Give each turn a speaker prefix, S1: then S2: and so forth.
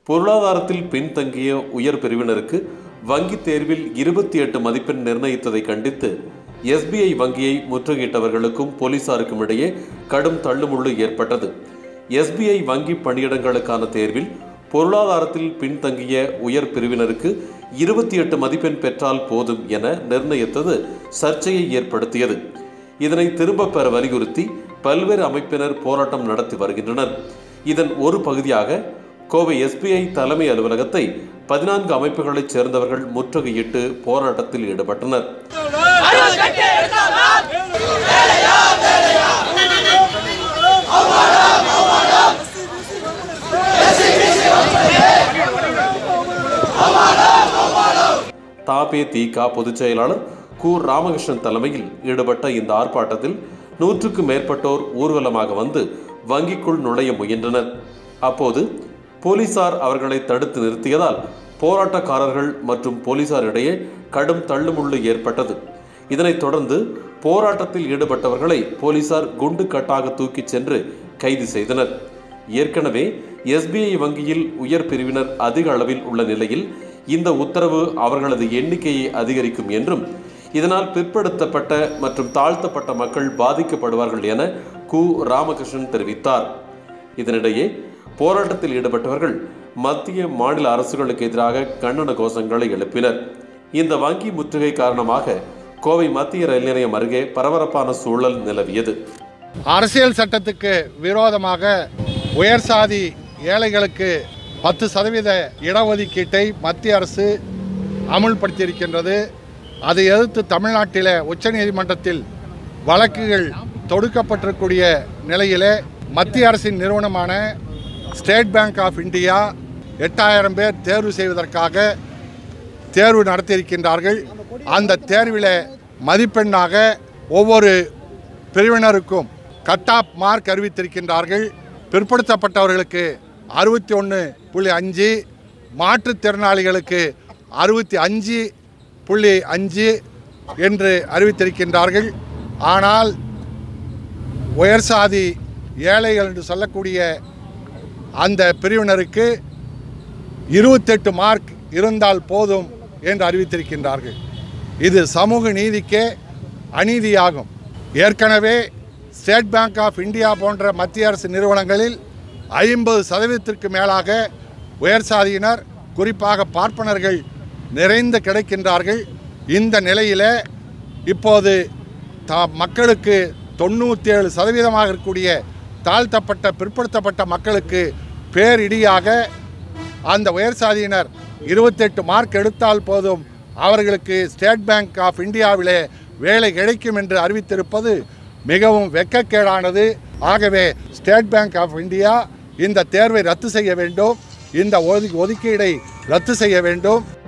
S1: பொருளாதாரத்தில் பின்தங்கிய உயர் பிரிவினருக்கு வங்கி தேர்வில் இருபத்தி எட்டு மதிப்பெண் நிர்ணயித்ததை கண்டித்து எஸ்பிஐ வங்கியை முற்றுகையிட்டவர்களுக்கும் போலீசாருக்கும் இடையே கடும் தள்ளுமுள்ளு ஏற்பட்டது எஸ்பிஐ வங்கி பணியிடங்களுக்கான தேர்வில் பொருளாதாரத்தில் பின்தங்கிய உயர் பிரிவினருக்கு இருபத்தி எட்டு மதிப்பெண் பெற்றால் போதும் என நிர்ணயித்தது சர்ச்சையை ஏற்படுத்தியது இதனை திரும்பப் பெற வலியுறுத்தி பல்வேறு அமைப்பினர் போராட்டம் நடத்தி வருகின்றனர் இதன் ஒரு பகுதியாக கோவை எஸ்பிஐ தலைமை அலுவலகத்தை பதினான்கு அமைப்புகளைச் சேர்ந்தவர்கள் முற்றுகையிட்டு போராட்டத்தில் ஈடுபட்டனர் தாபே தீகா பொதுச் செயலாளர் கு ராமகிருஷ்ணன் தலைமையில் ஈடுபட்ட இந்த ஆர்ப்பாட்டத்தில் நூற்றுக்கும் மேற்பட்டோர் ஊர்வலமாக வந்து வங்கிக்குள் நுழைய முயன்றனர் அப்போது போலீசார் அவர்களை தடுத்து நிறுத்தியதால் போராட்டக்காரர்கள் மற்றும் போலீசார் இடையே கடும் தள்ளுமுள்ளு ஏற்பட்டது இதனைத் தொடர்ந்து போராட்டத்தில் ஈடுபட்டவர்களை போலீசார் குண்டு கட்டாக தூக்கிச் சென்று கைது செய்தனர் ஏற்கனவே எஸ்பிஐ வங்கியில் உயர் பிரிவினர் அதிக அளவில் உள்ள நிலையில் இந்த உத்தரவு அவர்களது எண்ணிக்கையை அதிகரிக்கும் என்றும் இதனால் பிற்படுத்தப்பட்ட மற்றும் தாழ்த்தப்பட்ட மக்கள் பாதிக்கப்படுவார்கள் என கு ராமகிருஷ்ணன் தெரிவித்தார் இதனிடையே போராட்டத்தில் ஈடுபட்டவர்கள் மத்திய மாநில அரசுகளுக்கு எதிராக கண்டன கோஷங்களை எழுப்பினர் இந்த வங்கி முற்றுகை காரணமாக கோவை மத்திய ரயில் நிலையம் அருகே பரபரப்பான சூழல் நிலவியது
S2: அரசியல் சட்டத்துக்கு விரோதமாக உயர் சாதி ஏழைகளுக்கு பத்து சதவீத இடஒதுக்கீட்டை மத்திய அரசு அமுல்படுத்தியிருக்கின்றது அதை எதிர்த்து தமிழ்நாட்டில் உச்சநீதிமன்றத்தில் வழக்குகள் தொடுக்கப்பட்டிருக்கூடிய நிலையிலே மத்திய அரசின் நிறுவனமான ஸ்டேட் பேங்க் ஆஃப் இந்தியா எட்டாயிரம் பேர் தேர்வு செய்வதற்காக தேர்வு நடத்தியிருக்கின்றார்கள் அந்த தேர்வில் மதிப்பெண்ணாக ஒவ்வொரு பிரிவினருக்கும் கட் ஆஃப் மார்க் அறிவித்திருக்கின்றார்கள் பிற்படுத்தப்பட்டவர்களுக்கு அறுபத்தி ஒன்று புள்ளி அஞ்சு மாற்றுத்திறனாளிகளுக்கு அறுபத்தி அஞ்சு புள்ளி அஞ்சு என்று அறிவித்திருக்கின்றார்கள் ஆனால் உயர் சாதி ஏழைகள் என்று சொல்லக்கூடிய அந்த பிரிவினருக்கு இருபத்தெட்டு மார்க் இருந்தால் போதும் என்று அறிவித்திருக்கின்றார்கள் இது சமூக நீதிக்கே அநீதியாகும் ஏற்கனவே ஸ்டேட் பேங்க் ஆஃப் இந்தியா போன்ற மத்திய அரசு நிறுவனங்களில் ஐம்பது சதவீதத்திற்கு மேலாக உயர் சாதியினர் குறிப்பாக பார்ப்பனர்கள் நிறைந்து கிடைக்கின்றார்கள் இந்த நிலையில் இப்போது தா மக்களுக்கு தொண்ணூற்றி ஏழு சதவீதமாக இருக்கக்கூடிய தாழ்த்தப்பட்ட பிற்படுத்தப்பட்ட மக்களுக்கு பேரிடியாக அந்த உயர் சாதியினர் இருபத்தெட்டு மார்க் எடுத்தால் போதும் அவர்களுக்கு ஸ்டேட் பேங்க் ஆஃப் இந்தியாவிலே வேலை கிடைக்கும் என்று அறிவித்திருப்பது மிகவும் வெட்கக்கேடானது ஆகவே ஸ்டேட் பேங்க் ஆஃப் இந்தியா இந்த தேர்வை ரத்து செய்ய வேண்டும் இந்த ஒதுக்கீடை ரத்து செய்ய வேண்டும்